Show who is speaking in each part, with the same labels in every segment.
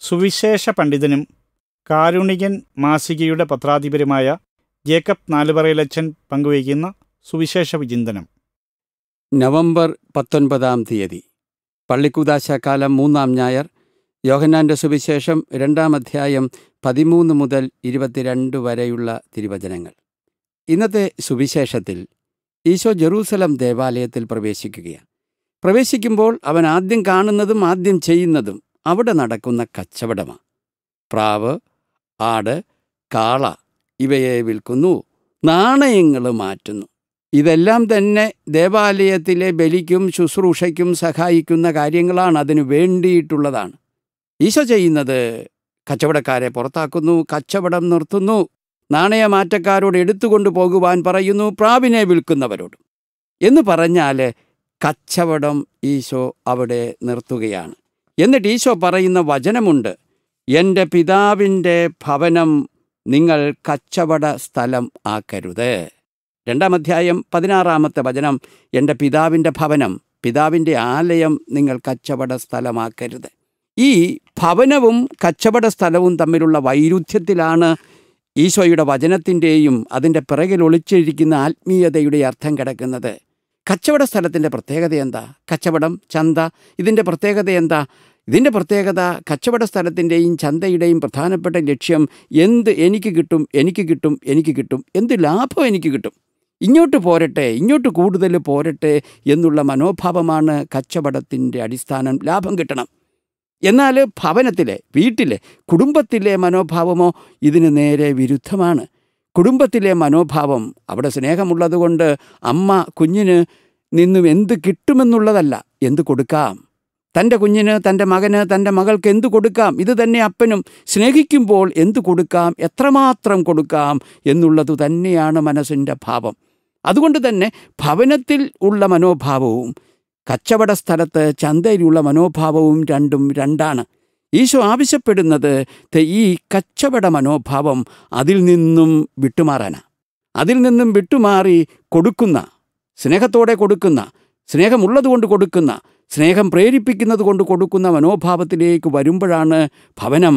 Speaker 1: സുവിശേഷ പണ്ഡിതനും കാരുണികൻ മാസികയുടെ പത്രാധിപരുമായ ജേക്കബ് നാലുപറയിലച്ചൻ പങ്കുവയ്ക്കുന്ന സുവിശേഷ വിചിന്തനം
Speaker 2: നവംബർ പത്തൊൻപതാം തീയതി പള്ളിക്കുദാശക്കാലം മൂന്നാം ഞായർ യോഹന്നാന്റെ സുവിശേഷം രണ്ടാം അധ്യായം പതിമൂന്ന് മുതൽ ഇരുപത്തിരണ്ട് വരെയുള്ള തിരുവചനങ്ങൾ ഇന്നത്തെ സുവിശേഷത്തിൽ ഈശോ ജെറൂസലം ദേവാലയത്തിൽ പ്രവേശിക്കുകയാണ് പ്രവേശിക്കുമ്പോൾ അവൻ ആദ്യം കാണുന്നതും ആദ്യം ചെയ്യുന്നതും അവിടെ നടക്കുന്ന കച്ചവടമാണ് പ്രാവ് ആട് കാള ഇവയെ വിൽക്കുന്നു നാണയങ്ങൾ മാറ്റുന്നു ഇതെല്ലാം തന്നെ ദേവാലയത്തിലെ ബലിക്കും ശുശ്രൂഷയ്ക്കും സഹായിക്കുന്ന കാര്യങ്ങളാണ് അതിനു വേണ്ടിയിട്ടുള്ളതാണ് ഈശോ ചെയ്യുന്നത് കച്ചവടക്കാരെ പുറത്താക്കുന്നു കച്ചവടം നിർത്തുന്നു നാണയമാറ്റക്കാരോട് എടുത്തുകൊണ്ടു പോകുവാൻ പറയുന്നു പ്രാവിനെ വിൽക്കുന്നവരോട് എന്ന് പറഞ്ഞാൽ കച്ചവടം ഈശോ അവിടെ നിർത്തുകയാണ് എന്നിട്ട് ഈശോ പറയുന്ന വചനമുണ്ട് എൻ്റെ പിതാവിൻ്റെ ഭവനം നിങ്ങൾ കച്ചവട സ്ഥലം ആക്കരുത് രണ്ടാം അധ്യായം പതിനാറാമത്തെ വചനം എൻ്റെ പിതാവിൻ്റെ ഭവനം പിതാവിൻ്റെ ആലയം നിങ്ങൾ കച്ചവട സ്ഥലമാക്കരുത് ഈ ഭവനവും കച്ചവട സ്ഥലവും തമ്മിലുള്ള വൈരുദ്ധ്യത്തിലാണ് ഈശോയുടെ വചനത്തിൻ്റെയും അതിൻ്റെ പിറകിൽ ഒളിച്ചിരിക്കുന്ന ആത്മീയതയുടെ അർത്ഥം കിടക്കുന്നത് കച്ചവട സ്ഥലത്തിൻ്റെ പ്രത്യേകത എന്താ കച്ചവടം ചന്ത ഇതിൻ്റെ പ്രത്യേകത എന്താ ഇതിൻ്റെ പ്രത്യേകത കച്ചവട സ്ഥലത്തിൻ്റെയും ചന്തയുടെയും പ്രധാനപ്പെട്ട ലക്ഷ്യം എന്ത് എനിക്ക് കിട്ടും എനിക്ക് കിട്ടും എനിക്ക് കിട്ടും എന്ത് ലാഭം എനിക്ക് കിട്ടും ഇങ്ങോട്ട് പോരട്ടെ ഇങ്ങോട്ട് കൂടുതൽ പോരട്ടെ എന്നുള്ള മനോഭാവമാണ് കച്ചവടത്തിൻ്റെ അടിസ്ഥാനം ലാഭം കിട്ടണം എന്നാൽ ഭവനത്തിലെ വീട്ടിലെ കുടുംബത്തിലെ മനോഭാവമോ ഇതിന് നേരെ വിരുദ്ധമാണ് കുടുംബത്തിലെ മനോഭാവം അവിടെ സ്നേഹമുള്ളതുകൊണ്ട് അമ്മ കുഞ്ഞിന് നിന്നും എന്ത് കിട്ടുമെന്നുള്ളതല്ല എന്ത് കൊടുക്കാം തൻ്റെ കുഞ്ഞിന് തൻ്റെ മകന് തൻ്റെ മകൾക്ക് എന്തു കൊടുക്കാം ഇത് തന്നെ അപ്പനും സ്നേഹിക്കുമ്പോൾ എന്തു കൊടുക്കാം എത്രമാത്രം കൊടുക്കാം എന്നുള്ളത് തന്നെയാണ് മനസ്സിൻ്റെ ഭാവം അതുകൊണ്ട് തന്നെ ഭവനത്തിൽ ഉള്ള മനോഭാവവും കച്ചവട സ്ഥലത്ത് ചന്തയിലുള്ള മനോഭാവവും രണ്ടും രണ്ടാണ് ഈശോ ആവശ്യപ്പെടുന്നത് ഈ കച്ചവട മനോഭാവം അതിൽ നിന്നും വിട്ടുമാറാനാണ് അതിൽ നിന്നും വിട്ടുമാറി കൊടുക്കുന്ന സ്നേഹത്തോടെ കൊടുക്കുന്ന സ്നേഹമുള്ളതുകൊണ്ട് കൊടുക്കുന്ന സ്നേഹം പ്രേരിപ്പിക്കുന്നത് കൊണ്ട് കൊടുക്കുന്ന മനോഭാവത്തിലേക്ക് വരുമ്പോഴാണ് ഭവനം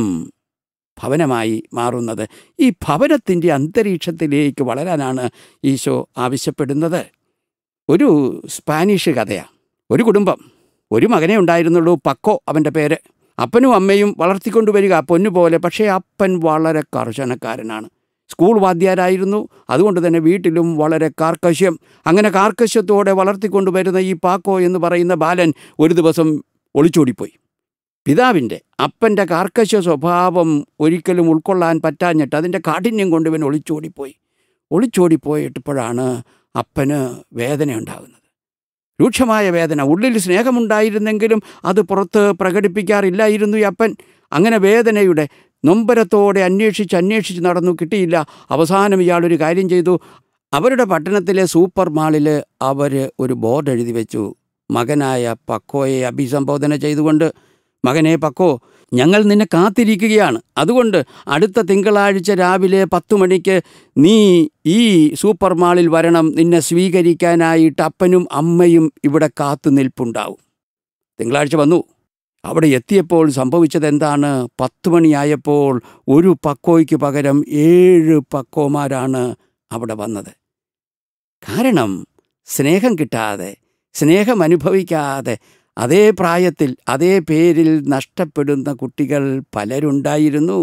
Speaker 2: ഭവനമായി മാറുന്നത് ഈ ഭവനത്തിൻ്റെ അന്തരീക്ഷത്തിലേക്ക് വളരാനാണ് ഈശോ ആവശ്യപ്പെടുന്നത് ഒരു സ്പാനിഷ് കഥയാണ് ഒരു കുടുംബം ഒരു മകനെ ഉണ്ടായിരുന്നുള്ളൂ പക്കോ അവൻ്റെ പേര് അപ്പനും അമ്മയും വളർത്തിക്കൊണ്ടുവരിക പൊന്നു പോലെ പക്ഷേ അപ്പൻ വളരെ കർശനക്കാരനാണ് സ്കൂൾ വാദ്യാരായിരുന്നു അതുകൊണ്ട് തന്നെ വീട്ടിലും വളരെ കാർക്കശ്യം അങ്ങനെ കാർക്കശ്യത്തോടെ വളർത്തിക്കൊണ്ടുവരുന്ന ഈ പാക്കോ എന്ന് പറയുന്ന ബാലൻ ഒരു ദിവസം ഒളിച്ചോടിപ്പോയി പിതാവിൻ്റെ അപ്പൻ്റെ കാർക്കശ്യ സ്വഭാവം ഒരിക്കലും ഉൾക്കൊള്ളാൻ പറ്റാഞ്ഞിട്ട് അതിൻ്റെ കാഠിന്യം കൊണ്ട് ഇവൻ ഒളിച്ചോടിപ്പോയി ഒളിച്ചോടിപ്പോയിട്ടപ്പോഴാണ് അപ്പന് വേദന ഉണ്ടാകുന്നത് രൂക്ഷമായ വേദന ഉള്ളിൽ സ്നേഹമുണ്ടായിരുന്നെങ്കിലും അത് പുറത്ത് പ്രകടിപ്പിക്കാറില്ലായിരുന്നു ഈ അപ്പൻ അങ്ങനെ വേദനയുടെ നൊമ്പരത്തോടെ അന്വേഷിച്ച് അന്വേഷിച്ച് നടന്നു കിട്ടിയില്ല അവസാനം ഇയാളൊരു കാര്യം ചെയ്തു അവരുടെ പട്ടണത്തിലെ സൂപ്പർ മാളിൽ അവർ ഒരു ബോർഡ് എഴുതി വെച്ചു മകനായ പക്കോയെ അഭിസംബോധന ചെയ്തുകൊണ്ട് മകനെ പക്കോ ഞങ്ങൾ നിന്നെ കാത്തിരിക്കുകയാണ് അതുകൊണ്ട് അടുത്ത തിങ്കളാഴ്ച രാവിലെ പത്തു മണിക്ക് നീ ഈ സൂപ്പർ മാളിൽ വരണം നിന്നെ സ്വീകരിക്കാനായിട്ട് അപ്പനും അമ്മയും ഇവിടെ കാത്തു നിൽപ്പുണ്ടാവും തിങ്കളാഴ്ച വന്നു അവിടെ എത്തിയപ്പോൾ സംഭവിച്ചത് എന്താണ് പത്ത് മണിയായപ്പോൾ ഒരു പക്കോയ്ക്ക് പകരം ഏഴ് പക്കോമാരാണ് അവിടെ വന്നത് കാരണം സ്നേഹം കിട്ടാതെ സ്നേഹം അനുഭവിക്കാതെ അതേ പ്രായത്തിൽ അതേ പേരിൽ നഷ്ടപ്പെടുന്ന കുട്ടികൾ പലരുണ്ടായിരുന്നു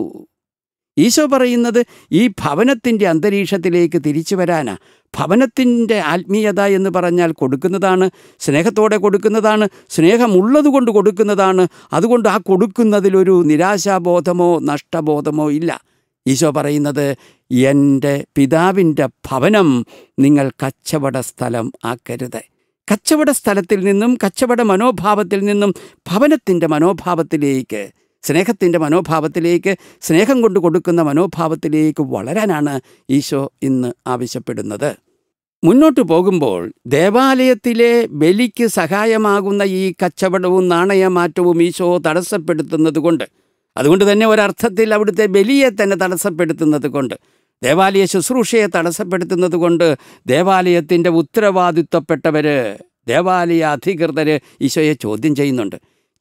Speaker 2: ഈശോ പറയുന്നത് ഈ ഭവനത്തിൻ്റെ അന്തരീക്ഷത്തിലേക്ക് തിരിച്ചു വരാനാ ഭവനത്തിൻ്റെ ആത്മീയത എന്ന് പറഞ്ഞാൽ കൊടുക്കുന്നതാണ് സ്നേഹത്തോടെ കൊടുക്കുന്നതാണ് സ്നേഹമുള്ളതുകൊണ്ട് കൊടുക്കുന്നതാണ് അതുകൊണ്ട് ആ കൊടുക്കുന്നതിലൊരു നിരാശാബോധമോ നഷ്ടബോധമോ ഇല്ല ഈശോ പറയുന്നത് എൻ്റെ പിതാവിൻ്റെ ഭവനം നിങ്ങൾ കച്ചവട സ്ഥലം ആക്കരുത് കച്ചവട സ്ഥലത്തിൽ നിന്നും കച്ചവട മനോഭാവത്തിൽ നിന്നും ഭവനത്തിൻ്റെ മനോഭാവത്തിലേക്ക് സ്നേഹത്തിൻ്റെ മനോഭാവത്തിലേക്ക് സ്നേഹം കൊണ്ട് കൊടുക്കുന്ന മനോഭാവത്തിലേക്ക് വളരാനാണ് ഈശോ ഇന്ന് ആവശ്യപ്പെടുന്നത് മുന്നോട്ട് പോകുമ്പോൾ ദേവാലയത്തിലെ ബലിക്ക് സഹായമാകുന്ന ഈ കച്ചവടവും നാണയമാറ്റവും ഈശോ തടസ്സപ്പെടുത്തുന്നത് കൊണ്ട് അതുകൊണ്ട് തന്നെ ഒരർത്ഥത്തിൽ അവിടുത്തെ ബലിയെ തന്നെ തടസ്സപ്പെടുത്തുന്നത് കൊണ്ട് ദേവാലയ ശുശ്രൂഷയെ തടസ്സപ്പെടുത്തുന്നത് കൊണ്ട് ദേവാലയത്തിൻ്റെ ഉത്തരവാദിത്വപ്പെട്ടവർ ദേവാലയ അധികൃതർ ഈശോയെ ചോദ്യം ചെയ്യുന്നുണ്ട്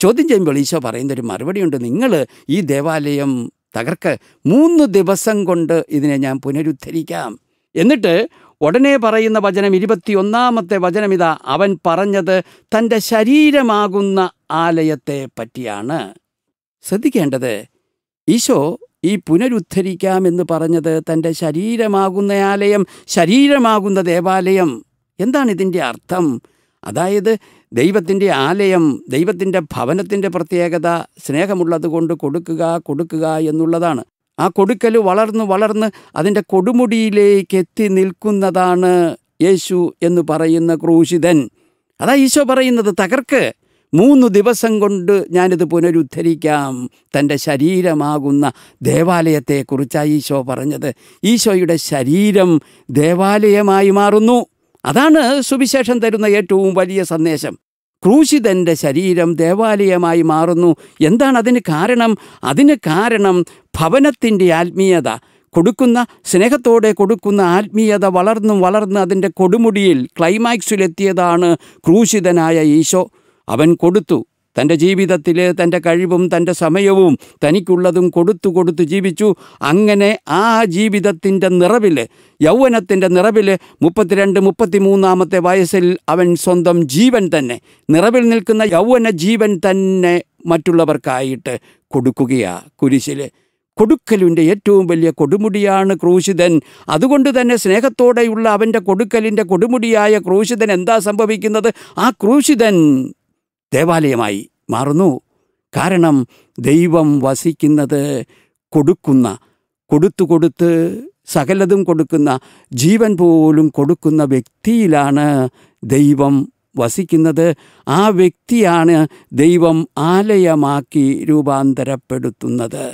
Speaker 2: ചോദ്യം ചെയ്യുമ്പോൾ ഈശോ പറയുന്നൊരു മറുപടിയുണ്ട് നിങ്ങൾ ഈ ദേവാലയം തകർക്ക് മൂന്ന് ദിവസം കൊണ്ട് ഇതിനെ ഞാൻ പുനരുദ്ധരിക്കാം എന്നിട്ട് ഉടനെ പറയുന്ന വചനം ഇരുപത്തിയൊന്നാമത്തെ വചനം ഇതാ അവൻ പറഞ്ഞത് തൻ്റെ ശരീരമാകുന്ന ആലയത്തെ പറ്റിയാണ് ശ്രദ്ധിക്കേണ്ടത് ഈശോ ഈ പുനരുദ്ധരിക്കാമെന്ന് പറഞ്ഞത് തൻ്റെ ശരീരമാകുന്ന ആലയം ശരീരമാകുന്ന ദേവാലയം എന്താണ് ഇതിൻ്റെ അർത്ഥം അതായത് ദൈവത്തിൻ്റെ ആലയം ദൈവത്തിൻ്റെ ഭവനത്തിൻ്റെ പ്രത്യേകത സ്നേഹമുള്ളത് കൊണ്ട് കൊടുക്കുക കൊടുക്കുക എന്നുള്ളതാണ് ആ കൊടുക്കൽ വളർന്ന് വളർന്ന് അതിൻ്റെ കൊടുമുടിയിലേക്ക് എത്തി നിൽക്കുന്നതാണ് യേശു എന്ന് പറയുന്ന ക്രൂശിതൻ അതാ ഈശോ പറയുന്നത് തകർക്ക് മൂന്ന് ദിവസം കൊണ്ട് ഞാനിത് പുനരുദ്ധരിക്കാം തൻ്റെ ശരീരമാകുന്ന ദേവാലയത്തെക്കുറിച്ചാണ് ഈശോ പറഞ്ഞത് ഈശോയുടെ ശരീരം ദേവാലയമായി മാറുന്നു അതാണ് സുവിശേഷം തരുന്ന ഏറ്റവും വലിയ സന്ദേശം ക്രൂശിതൻ്റെ ശരീരം ദേവാലയമായി മാറുന്നു എന്താണ് അതിന് കാരണം അതിന് കാരണം ഭവനത്തിൻ്റെ ആത്മീയത കൊടുക്കുന്ന സ്നേഹത്തോടെ കൊടുക്കുന്ന ആത്മീയത വളർന്നും വളർന്ന് അതിൻ്റെ കൊടുമുടിയിൽ ക്ലൈമാക്സിലെത്തിയതാണ് ക്രൂശിതനായ ഈശോ അവൻ കൊടുത്തു തൻ്റെ ജീവിതത്തിൽ തൻ്റെ കഴിവും തൻ്റെ സമയവും തനിക്കുള്ളതും കൊടുത്തു കൊടുത്തു ജീവിച്ചു അങ്ങനെ ആ ജീവിതത്തിൻ്റെ നിറവിൽ യൗവനത്തിൻ്റെ നിറവിൽ മുപ്പത്തിരണ്ട് മുപ്പത്തിമൂന്നാമത്തെ വയസ്സിൽ അവൻ സ്വന്തം ജീവൻ തന്നെ നിറവിൽ നിൽക്കുന്ന യൗവന ജീവൻ തന്നെ മറ്റുള്ളവർക്കായിട്ട് കൊടുക്കുകയാ കുരിശിൽ കൊടുക്കലിൻ്റെ ഏറ്റവും വലിയ കൊടുമുടിയാണ് ക്രൂശിതൻ അതുകൊണ്ട് തന്നെ സ്നേഹത്തോടെയുള്ള അവൻ്റെ കൊടുക്കലിൻ്റെ കൊടുമുടിയായ ക്രൂശിതൻ എന്താ സംഭവിക്കുന്നത് ആ ക്രൂശിതൻ ദേവാലയമായി മാറുന്നു കാരണം ദൈവം വസിക്കുന്നത് കൊടുക്കുന്ന കൊടുത്തു കൊടുത്ത് സകലതും കൊടുക്കുന്ന ജീവൻ പോലും കൊടുക്കുന്ന വ്യക്തിയിലാണ് ദൈവം വസിക്കുന്നത് ആ വ്യക്തിയാണ് ദൈവം ആലയമാക്കി രൂപാന്തരപ്പെടുത്തുന്നത്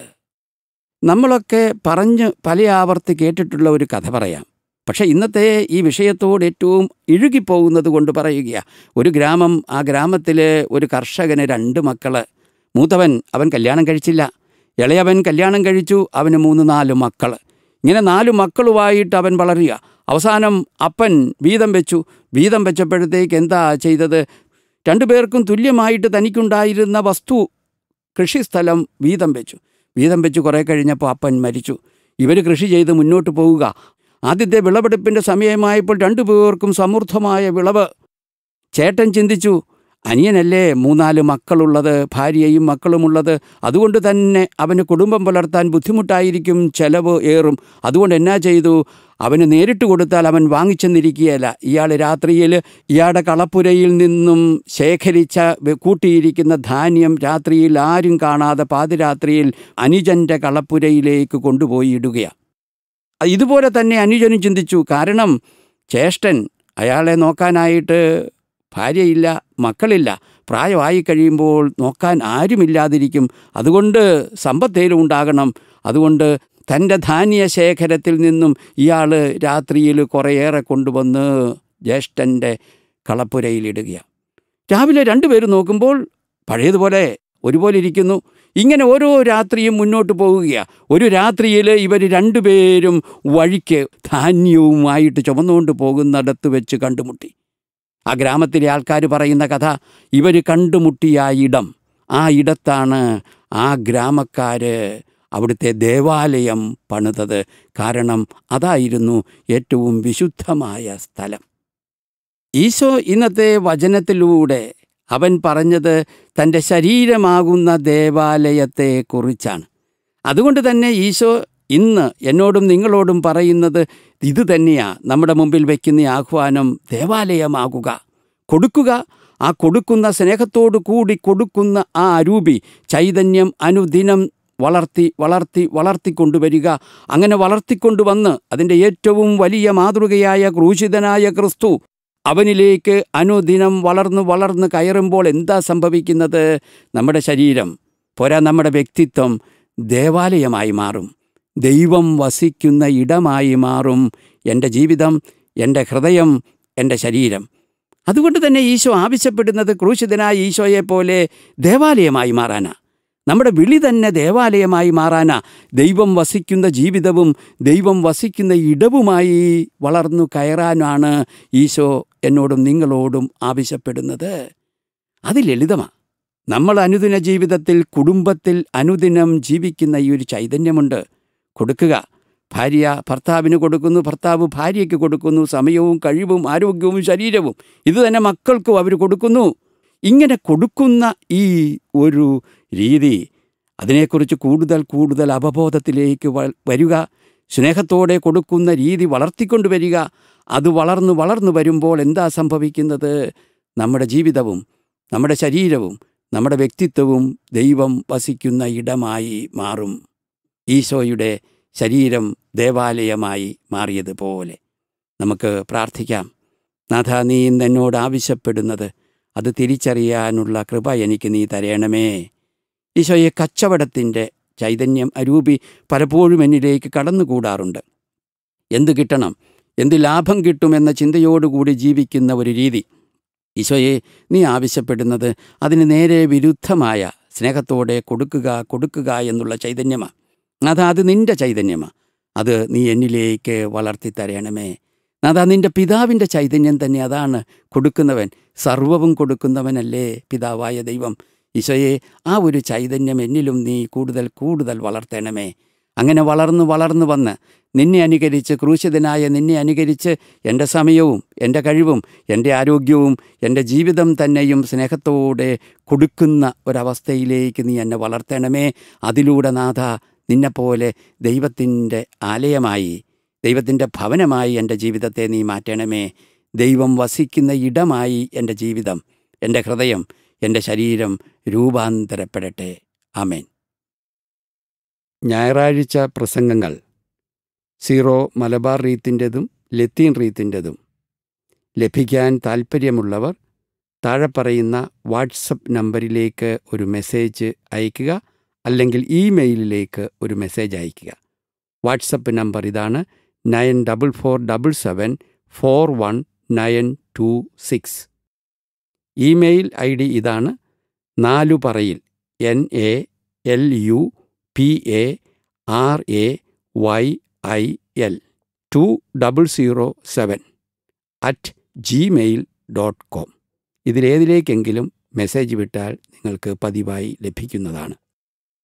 Speaker 2: നമ്മളൊക്കെ പറഞ്ഞ് പല ആവർത്തി കേട്ടിട്ടുള്ള ഒരു കഥ പറയാം പക്ഷേ ഇന്നത്തെ ഈ വിഷയത്തോട് ഏറ്റവും ഇഴുകിപ്പോകുന്നത് കൊണ്ട് പറയുക ഒരു ഗ്രാമം ആ ഗ്രാമത്തിൽ ഒരു കർഷകന് രണ്ട് മക്കള് മൂത്തവൻ അവൻ കല്യാണം കഴിച്ചില്ല ഇളയവൻ കല്യാണം കഴിച്ചു അവന് മൂന്ന് നാല് മക്കൾ ഇങ്ങനെ നാല് മക്കളുമായിട്ട് അവൻ വളരുക അവസാനം അപ്പൻ വീതം വെച്ചു വീതം വെച്ചപ്പോഴത്തേക്ക് എന്താ ചെയ്തത് രണ്ടുപേർക്കും തുല്യമായിട്ട് തനിക്കുണ്ടായിരുന്ന വസ്തു കൃഷിസ്ഥലം വീതം വെച്ചു വീതം വെച്ച് കുറേ കഴിഞ്ഞപ്പോൾ അപ്പൻ മരിച്ചു ഇവർ കൃഷി ചെയ്ത് മുന്നോട്ട് പോവുക ആദ്യത്തെ വിളവെടുപ്പിൻ്റെ സമയമായപ്പോൾ രണ്ടു പേർക്കും സമൃദ്ധമായ വിളവ് ചേട്ടൻ ചിന്തിച്ചു അനിയനല്ലേ മൂന്നാല് മക്കളുള്ളത് ഭാര്യയും മക്കളുമുള്ളത് അതുകൊണ്ട് തന്നെ അവന് കുടുംബം പുലർത്താൻ ബുദ്ധിമുട്ടായിരിക്കും ചെലവ് ഏറും അതുകൊണ്ട് എന്നാ ചെയ്തു അവന് നേരിട്ട് കൊടുത്താൽ അവൻ വാങ്ങിച്ചെന്നിരിക്കുകയല്ല ഇയാൾ രാത്രിയിൽ ഇയാളുടെ കളപ്പുരയിൽ നിന്നും ശേഖരിച്ച വെ- കൂട്ടിയിരിക്കുന്ന ധാന്യം രാത്രിയിൽ ആരും കാണാതെ പാതിരാത്രിയിൽ അനുജൻ്റെ കളപ്പുരയിലേക്ക് കൊണ്ടുപോയി ഇടുകയാണ് ഇതുപോലെ തന്നെ അനുജനും ചിന്തിച്ചു കാരണം ജ്യേഷ്ഠൻ അയാളെ നോക്കാനായിട്ട് ഭാര്യയില്ല മക്കളില്ല പ്രായമായി കഴിയുമ്പോൾ നോക്കാൻ ആരുമില്ലാതിരിക്കും അതുകൊണ്ട് സമ്പത്തേലും ഉണ്ടാകണം അതുകൊണ്ട് തൻ്റെ ധാന്യ ശേഖരത്തിൽ നിന്നും ഇയാൾ രാത്രിയിൽ കുറേയേറെ കൊണ്ടുവന്ന് ജ്യേഷ്ഠൻ്റെ കളപ്പുരയിലിടുകയാണ് രാവിലെ രണ്ടുപേരും നോക്കുമ്പോൾ പഴയതുപോലെ ഒരുപോലെ ഇരിക്കുന്നു ഇങ്ങനെ ഓരോ രാത്രിയും മുന്നോട്ട് പോവുകയാണ് ഒരു രാത്രിയിൽ ഇവർ രണ്ടുപേരും വഴിക്ക് ധാന്യവുമായിട്ട് ചുമന്നുകൊണ്ട് പോകുന്നിടത്ത് വെച്ച് കണ്ടുമുട്ടി ആ ഗ്രാമത്തിലെ ആൾക്കാർ പറയുന്ന കഥ ഇവർ കണ്ടുമുട്ടിയ ആ ഇടം ആ ഇടത്താണ് ആ ഗ്രാമക്കാർ അവിടുത്തെ ദേവാലയം പണിതത് കാരണം അതായിരുന്നു ഏറ്റവും വിശുദ്ധമായ സ്ഥലം ഈശോ ഇന്നത്തെ വചനത്തിലൂടെ അവൻ പറഞ്ഞത് തൻ്റെ ശരീരമാകുന്ന ദേവാലയത്തെക്കുറിച്ചാണ് അതുകൊണ്ട് തന്നെ ഈശോ ഇന്ന് എന്നോടും നിങ്ങളോടും പറയുന്നത് ഇത് തന്നെയാണ് നമ്മുടെ മുമ്പിൽ വയ്ക്കുന്ന ആഹ്വാനം ദേവാലയമാകുക കൊടുക്കുക ആ കൊടുക്കുന്ന സ്നേഹത്തോടു കൂടി കൊടുക്കുന്ന ആ അരൂപി ചൈതന്യം അനുദിനം വളർത്തി വളർത്തി വളർത്തിക്കൊണ്ടുവരിക അങ്ങനെ വളർത്തിക്കൊണ്ടുവന്ന് അതിൻ്റെ ഏറ്റവും വലിയ മാതൃകയായ ക്രൂശിതനായ ക്രിസ്തു അവനിലേക്ക് അനുദിനം വളർന്നു വളർന്ന് കയറുമ്പോൾ എന്താ സംഭവിക്കുന്നത് നമ്മുടെ ശരീരം പോരാ നമ്മുടെ വ്യക്തിത്വം ദേവാലയമായി മാറും ദൈവം വസിക്കുന്ന ഇടമായി മാറും എൻ്റെ ജീവിതം എൻ്റെ ഹൃദയം എൻ്റെ ശരീരം അതുകൊണ്ട് തന്നെ ഈശോ ആവശ്യപ്പെടുന്നത് ക്രൂശിതനായ ഈശോയെ പോലെ ദേവാലയമായി മാറാനാ നമ്മുടെ വിളി തന്നെ ദേവാലയമായി മാറാനാ ദൈവം വസിക്കുന്ന ജീവിതവും ദൈവം വസിക്കുന്ന ഇടവുമായി വളർന്നു കയറാനാണ് ഈശോ എന്നോടും നിങ്ങളോടും ആവശ്യപ്പെടുന്നത് അത് ലളിതമാണ് നമ്മൾ അനുദിന ജീവിതത്തിൽ കുടുംബത്തിൽ അനുദിനം ജീവിക്കുന്ന ഈ ഒരു ചൈതന്യമുണ്ട് കൊടുക്കുക ഭാര്യ ഭർത്താവിന് കൊടുക്കുന്നു ഭർത്താവ് ഭാര്യയ്ക്ക് കൊടുക്കുന്നു സമയവും കഴിവും ആരോഗ്യവും ശരീരവും ഇത് തന്നെ മക്കൾക്കും അവർ കൊടുക്കുന്നു ഇങ്ങനെ കൊടുക്കുന്ന ഈ ഒരു രീതി അതിനെക്കുറിച്ച് കൂടുതൽ കൂടുതൽ അവബോധത്തിലേക്ക് വ- വരിക സ്നേഹത്തോടെ കൊടുക്കുന്ന രീതി വളർത്തിക്കൊണ്ട് വരിക അത് വളർന്നു വളർന്നു വരുമ്പോൾ എന്താ സംഭവിക്കുന്നത് നമ്മുടെ ജീവിതവും നമ്മുടെ ശരീരവും നമ്മുടെ വ്യക്തിത്വവും ദൈവം വസിക്കുന്ന ഇടമായി മാറും ഈശോയുടെ ശരീരം ദേവാലയമായി മാറിയതുപോലെ നമുക്ക് പ്രാർത്ഥിക്കാം നാഥ നീ ഇന്ന് എന്നോട് ആവശ്യപ്പെടുന്നത് അത് തിരിച്ചറിയാനുള്ള കൃപ എനിക്ക് നീ തരണമേ ഈശോയെ കച്ചവടത്തിൻ്റെ ചൈതന്യം അരൂപി പലപ്പോഴും എന്നിലേക്ക് കടന്നുകൂടാറുണ്ട് എന്ത് കിട്ടണം എന്ത് ലാഭം കിട്ടുമെന്ന ചിന്തയോടുകൂടി ജീവിക്കുന്ന ഒരു രീതി ഈശോയെ നീ ആവശ്യപ്പെടുന്നത് അതിന് നേരെ വിരുദ്ധമായ സ്നേഹത്തോടെ കൊടുക്കുക കൊടുക്കുക എന്നുള്ള ചൈതന്യമാണ് അത് അത് നിന്റെ ചൈതന്യമാണ് അത് നീ എന്നിലേക്ക് വളർത്തി തരണമേ അതാ നിന്റെ പിതാവിൻ്റെ ചൈതന്യം തന്നെ അതാണ് കൊടുക്കുന്നവൻ സർവവും കൊടുക്കുന്നവനല്ലേ പിതാവായ ദൈവം ഈശോയെ ആ ഒരു ചൈതന്യം എന്നിലും നീ കൂടുതൽ കൂടുതൽ വളർത്തണമേ അങ്ങനെ വളർന്നു വളർന്നു വന്ന് നിന്നെ അനുകരിച്ച് ക്രൂശിതനായ നിന്നെ അനുകരിച്ച് എൻ്റെ സമയവും എൻ്റെ കഴിവും എൻ്റെ ആരോഗ്യവും എൻ്റെ ജീവിതം തന്നെയും സ്നേഹത്തോടെ കൊടുക്കുന്ന ഒരവസ്ഥയിലേക്ക് നീ എന്നെ വളർത്തണമേ അതിലൂടെ നാഥ നിന്നെപ്പോലെ ദൈവത്തിൻ്റെ ആലയമായി ദൈവത്തിൻ്റെ ഭവനമായി എൻ്റെ ജീവിതത്തെ നീ മാറ്റണമേ ദൈവം വസിക്കുന്ന ഇടമായി എൻ്റെ ജീവിതം എൻ്റെ ഹൃദയം എൻ്റെ ശരീരം രൂപാന്തരപ്പെടട്ടെ ആമേൻ ഞായറാഴ്ച പ്രസംഗങ്ങൾ സീറോ മലബാർ റീത്തിൻ്റെതും ലത്തീൻ റീത്തിൻ്റെതും ലഭിക്കാൻ താൽപ്പര്യമുള്ളവർ താഴെ പറയുന്ന വാട്സപ്പ് നമ്പറിലേക്ക് ഒരു മെസ്സേജ് അയയ്ക്കുക അല്ലെങ്കിൽ ഇമെയിലിലേക്ക് ഒരു മെസ്സേജ് അയയ്ക്കുക വാട്സപ്പ് നമ്പർ ഇതാണ് nine double four double seven four one nine two six email I D ഇതാണ് നാലു പറയിൽ N A L U P A R A Y I L two double zero seven at Gmail dot com ഇതിലേതിലേക്കെങ്കിലും message വിട്ടാൽ നിങ്ങൾക്ക് പതിവായി ലഭിക്കുന്നതാണ്